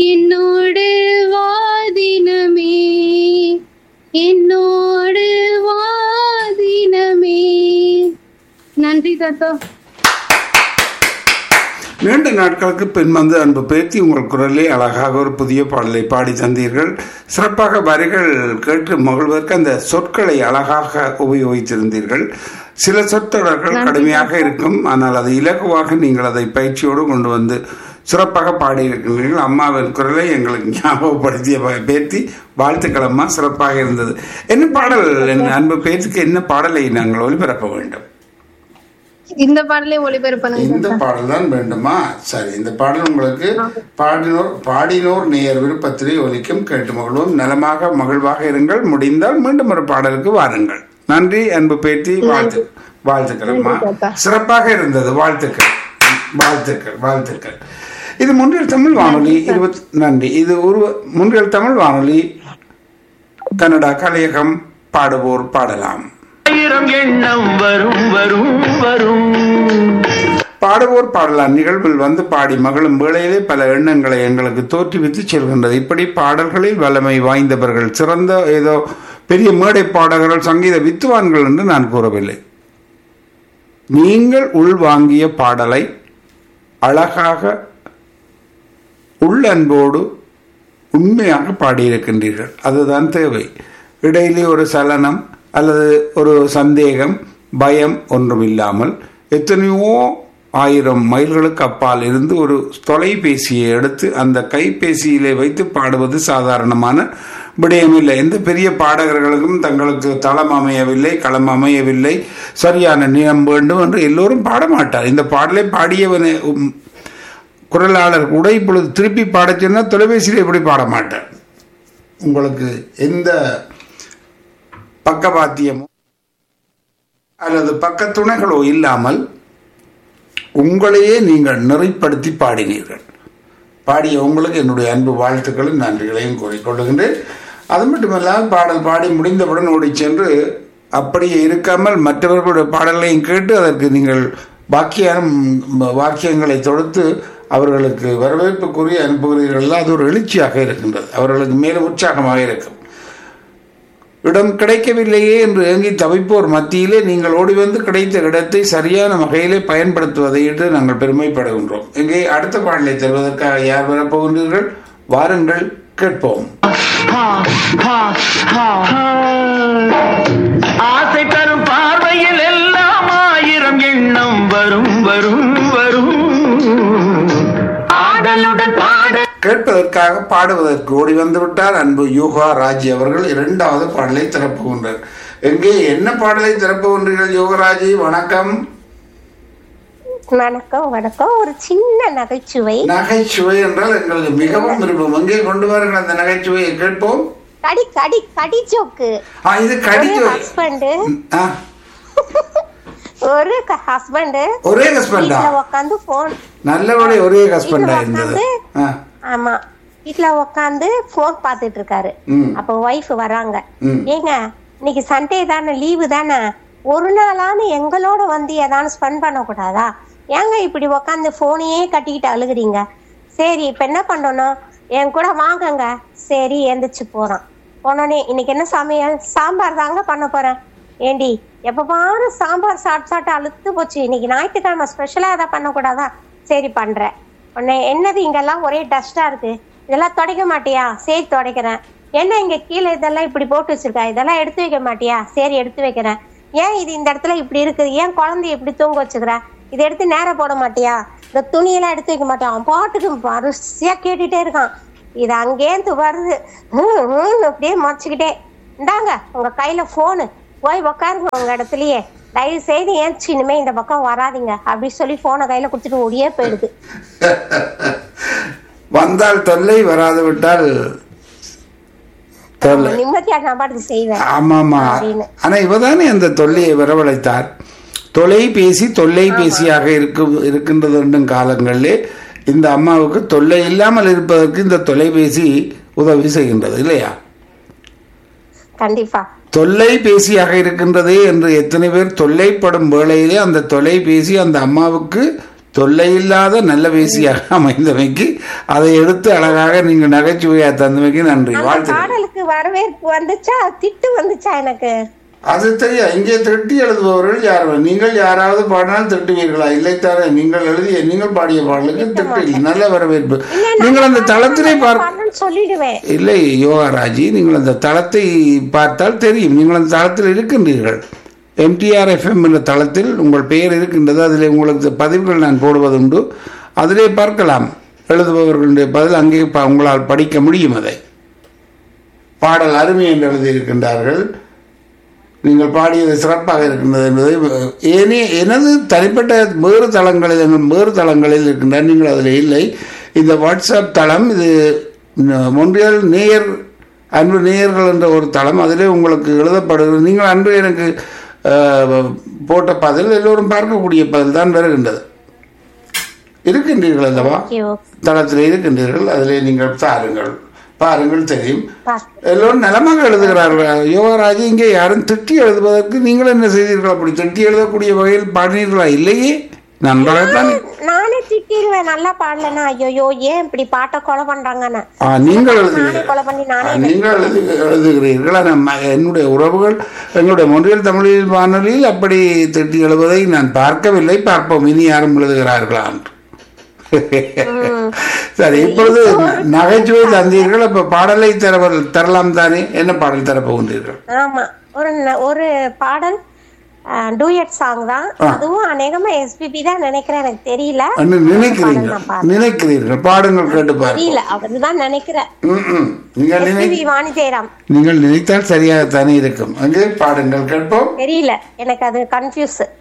என்னோடு வாதினமே என்னோடு வாதினமே நன்றி தாத்தா நீண்ட நாட்களுக்கு பின் வந்து அன்பு பேத்தி உங்கள் குரலே அழகாக ஒரு புதிய பாடலை பாடி தந்தீர்கள் சிறப்பாக வரிகள் கேட்டு மகிழ்வதற்கு அந்த சொற்களை அழகாக உபயோகித்திருந்தீர்கள் சில சொற்றொடர்கள் கடுமையாக இருக்கும் ஆனால் அது இலகுவாக நீங்கள் அதை பயிற்சியோடு கொண்டு வந்து சிறப்பாக பாடியிருக்கின்றீர்கள் அம்மாவின் குரலை எங்களுக்கு ஞாபகப்படுத்திய ப- பேத்தி வாழ்த்துக்கள் அம்மா சிறப்பாக இருந்தது என்ன பாடல் என் அன்பு பேத்திக்கு என்ன பாடலை நாங்கள் ஒளிபரப்ப வேண்டும் இந்த பாடலே ஒளிபரப்பணும் இந்த பாடல் தான் வேண்டுமா சரி இந்த பாடல் உங்களுக்கு பாடினோர் பாடினோர் நேயர் விருப்பத்திலே ஒலிக்கும் கேட்டு மகிழ்வோம் நலமாக மகிழ்வாக இருங்கள் முடிந்தால் மீண்டும் ஒரு பாடலுக்கு வாருங்கள் நன்றி அன்பு பேட்டி வாழ்த்து வாழ்த்துக்கள் அம்மா சிறப்பாக இருந்தது வாழ்த்துக்கள் வாழ்த்துக்கள் வாழ்த்துக்கள் இது முன்றில் தமிழ் வானொலி இருபத்தி நன்றி இது ஒரு முன்றில் தமிழ் வானொலி கன்னடா கலையகம் பாடுவோர் பாடலாம் ஆயிரம் எண்ணம் வரும் வரும் வரும் பாடுவோர் பாடலாம் நிகழ்வில் வந்து பாடி மகளும் வேளையிலே பல எண்ணங்களை எங்களுக்கு தோற்றுவித்து செல்கின்றது இப்படி பாடல்களில் வல்லமை வாய்ந்தவர்கள் சிறந்த ஏதோ பெரிய மேடை பாடகர்கள் சங்கீத வித்துவான்கள் என்று நான் கூறவில்லை நீங்கள் உள்வாங்கிய பாடலை அழகாக உள்ளன்போடு உண்மையாக பாடியிருக்கின்றீர்கள் அதுதான் தேவை இடையிலே ஒரு சலனம் அல்லது ஒரு சந்தேகம் பயம் ஒன்றும் இல்லாமல் எத்தனையோ ஆயிரம் மைல்களுக்கு அப்பால் இருந்து ஒரு தொலைபேசியை எடுத்து அந்த கைபேசியிலே வைத்து பாடுவது சாதாரணமான விடயமில்லை எந்த பெரிய பாடகர்களுக்கும் தங்களுக்கு தளம் அமையவில்லை களம் அமையவில்லை சரியான நிலம் வேண்டும் என்று எல்லோரும் பாட மாட்டார் இந்த பாடலை பாடியவனை உம், குரலாளர் கூட இப்பொழுது திருப்பி பாடச் சொன்னால் தொலைபேசியில் எப்படி பாட மாட்டார் உங்களுக்கு எந்த பக்கவாத்தியமோ அல்லது பக்கத்துணைகளோ இல்லாமல் உங்களையே நீங்கள் நெறிப்படுத்தி பாடினீர்கள் பாடிய உங்களுக்கு என்னுடைய அன்பு வாழ்த்துக்களும் நன்றிகளையும் கூறிக்கொள்ளுகின்றேன் அது மட்டுமல்லாமல் பாடல் பாடி முடிந்தவுடன் ஓடிச் சென்று அப்படியே இருக்காமல் மற்றவர்களுடைய பாடல்களையும் கேட்டு அதற்கு நீங்கள் வாக்கியம் வாக்கியங்களை தொடுத்து அவர்களுக்கு வரவேற்பு கூறி அனுப்புகிறீர்கள் அது ஒரு எழுச்சியாக இருக்கின்றது அவர்களுக்கு மேலும் உற்சாகமாக இருக்கும் இடம் கிடைக்கவில்லையே என்று ஏங்கி தவிப்போர் மத்தியிலே நீங்கள் ஓடி வந்து கிடைத்த இடத்தை சரியான வகையிலே பயன்படுத்துவதை இட்டு நாங்கள் பெருமைப்படுகின்றோம் இங்கே அடுத்த பாடலை தருவதற்காக யார் வரப்போகின்றீர்கள் வாருங்கள் கேட்போம் ஹா, ஹா, ஹா, ஹா. ஆசை தரும் பார்வையில் எல்லாம் ஆயிரம் எண்ணம் வரும் வரும் வரும் ஆடலுடன் பாட கேட்பதற்காக பாடுவதற்கு ஓடி வந்து விட்டார் அன்பு யோகா ராஜி அவர்கள் இரண்டாவது பாடலை திறப்புகின்றார் எங்கே என்ன பாடலை திறப்புகின்றீர்கள் யோகராஜி வணக்கம் வணக்கம் வணக்கம் ஒரு சின்ன நகைச்சுவை நகைச்சுவை என்றால் எங்களுக்கு மிகவும் விருப்பம் எங்கே கொண்டு வாருங்கள் அந்த நகைச்சுவையை கேட்போம் கடி கடி கடி ஜோக்கு ஆ இது கடிச்சு ஹஸ்பண்ட் ஆ ஒரு ஹஸ்பண்ட் ஒரே ஹஸ்பண்டா வீட்ல உட்காந்து போன் நல்லபடி ஒரே ஹஸ்பண்டா இருந்தது ஆ, ஆமா வீட்ல உட்காந்து போன் பார்த்துட்டு இருக்காரு ம். அப்ப ஒய்ஃப் வராங்க ம். ஏங்க இன்னைக்கு சண்டே தானே லீவு தானே ஒரு நாளாவது எங்களோட வந்து ஏதாவது ஸ்பெண்ட் பண்ண கூடாதா ஏங்க இப்படி உட்காந்து போனையே கட்டிக்கிட்டு அழுகுறீங்க சரி இப்ப என்ன பண்ணணும் என் கூட வாங்கங்க சரி எந்திரிச்சு போறான் போனோடனே இன்னைக்கு என்ன சமையல் சாம்பார் தாங்க பண்ண போறேன் ஏண்டி எப்ப பாரு சாம்பார் சாப்பிட்டு சாப்பிட்டு அழுத்து போச்சு இன்னைக்கு ஞாயிற்றுக்கிழமை ஸ்பெஷலா எதாவது பண்ணக்கூடாதா சரி பண்றேன் உடனே என்னது இங்கெல்லாம் ஒரே டஸ்டா இருக்கு இதெல்லாம் துடைக்க மாட்டியா சரி துடைக்கிறேன் என்ன இங்க கீழே இதெல்லாம் இப்படி போட்டு வச்சிருக்கா இதெல்லாம் எடுத்து வைக்க மாட்டியா சரி எடுத்து வைக்கிறேன் ஏன் இது இந்த இடத்துல இப்படி இருக்குது ஏன் குழந்தைய இப்படி தூங்க வச்சுக்கிற இதை எடுத்து நேரா போட மாட்டியா இந்த துணியெல்லாம் எடுத்து வைக்க மாட்டியா அவன் பாட்டுக்கு வரிசையா கேட்டுட்டே இருக்கான் இது அங்கேருந்து வருது ஹம், ஹம், அப்படியே மறைச்சுக்கிட்டே இந்தாங்க உங்க கையில போனு போய் உக்காருங்க உங்க இடத்துலயே தயவு செய்து ஏன்ச்சு இனிமே இந்த பக்கம் வராதீங்க அப்படி சொல்லி போனை கையில கொடுத்துட்டு ஓடியே போயிடுது வந்தால் தொல்லை வராது விட்டால் தொல்லை நிம்மதியா நான் பாட்டுக்கு செய்வேன் ஆமாமா அப்படின்னு. ஆனா இவதானே அந்த தொல்லையை வரவழைத்தார் தொலைபேசி தொல்லைபேசியாக இருக்கும் இருக்கின்றது என்னும் காலங்களிலே இந்த அம்மாவுக்கு தொல்லை இல்லாமல் இருப்பதற்கு இந்த தொலைபேசி உதவி செய்கின்றது இல்லையா கண்டிப்பா தொல்லைபேசியாக இருக்கின்றதே என்று எத்தனை பேர் தொல்லைப்படும் வேளையிலே அந்த தொலைபேசி அந்த அம்மாவுக்கு தொல்லையில்லாத நல்ல பேசியாக அமைந்தமைக்கு அதை எடுத்து அழகாக நீங்கள் நகைச்சுவையாக தந்தமைக்கு நன்றி அந்த வாழ்த்து பாடலுக்கு வரவேற்பு வந்துச்சா திட்டு வந்துச்சா எனக்கு அது தெரியும் இங்கே திட்டி எழுதுபவர்கள் யார் நீங்கள் யாராவது பாடினால் திட்டுவீர்களா இல்லை தானே நீங்கள் எழுதிய நீங்கள் பாடிய பாடலுக்கு திட்டு இல்லை நல்ல வரவேற்பு நீங்கள் அந்த தளத்திலே பார்க்க பாடணும்னு சொல்லிடுவேன் இல்லை யோகாராஜி நீங்கள் அந்த தளத்தை பார்த்தால் தெரியும் நீங்கள் அந்த தளத்தில் இருக்கின்றீர்கள் எம்டிஆர் எஃப்எம் என்ற தளத்தில் உங்கள் பெயர் இருக்கின்றது அதில் உங்களுக்கு பதிவுகள் நான் போடுவதுண்டு அதிலே பார்க்கலாம் எழுதுபவர்களுடைய பதில் அங்கே ப- உங்களால் படிக்க முடியும் அதை பாடல் அருமை என்று எழுதியிருக்கின்றார்கள் நீங்கள் பாடியது சிறப்பாக இருக்கின்றது என்பதை ஏனே எனது தனிப்பட்ட வேறு தளங்களில் எங்கள் வேறு தளங்களில் இருக்கின்றார் நீங்கள் அதில் இல்லை இந்த வாட்ஸ்அப் தளம் இது ந- மொன்றியல் நேயர் அன்பு நேயர்கள் என்ற ஒரு தளம் அதிலே உங்களுக்கு எழுதப்படுகிறது நீங்கள் அன்று எனக்கு அஹ், போட்ட பதில் எல்லோரும் பார்க்கக்கூடிய பதில் தான் வருகின்றது இருக்கின்றீர்கள் அல்லவா ஐயோ தளத்தில் இருக்கின்றீர்கள் அதிலே நீங்கள் பாருங்கள் பாருங்கள் தெரியும் பாஸ். எல்லோரும் நலமாக எழுதுகிறார்கள் யோகராஜ் இங்கே யாரும் திட்டி எழுதுவதற்கு நீங்கள் என்ன செய்தீர்கள் அப்படி திட்டி எழுதக்கூடிய வகையில் பாடினீர்களா இல்லையே நன்றாகத்தான் நானே திட்டிடுவேன் நல்லா பாடலன்னா ஐயோ ஏன் இப்படி பாட்டை கொலை பண்றாங்கன்னு ஆ, நீங்கள் நானே எழுதுகிறீர்கள் கொலை பண்ணி ஆ, நானே நீங்கள் எழுது எழுதுகிறீர்கள் ஆனால் ம- என்னுடைய உறவுகள் எங்களுடைய மொழியில் தமிழில் வானொலியில் அப்படி திட்டி எழுதுவதை நான் பார்க்கவில்லை பார்ப்போம் இனி யாரும் எழுதுகிறார்களா என்று சரி இப்பொழுது நகைச்சுவை தந்தீர்கள் அப்ப பாடலை தர தரலாம் தானே என்ன பாடல் தர போகின்றீர்கள் ஆமா ஒரு ந- ஒரு பாடல் டூயட் சாங் தான் அதுவும் அநேகமா எஸ்பிபி தான் நினைக்கிறேன் எனக்கு தெரியல அன்னு பாடல் நினைக்கிறீர்கள் நான் பாடுறேன். நினைக்கிறீர்கள் பாடுங்கள் கேட்டு பாருங்கள் தெரியல அவருதான் நினைக்கிறேன் ம், ம். நீங்கள் நினை எஸ்பிபி வாணி ஜெயராம் நீங்கள் நினைத்தால் சரியாகத்தானே இருக்கும் அங்கே பாடுங்கள் கேட்போம் தெரியல எனக்கு அது கன்ஃபியூஸ்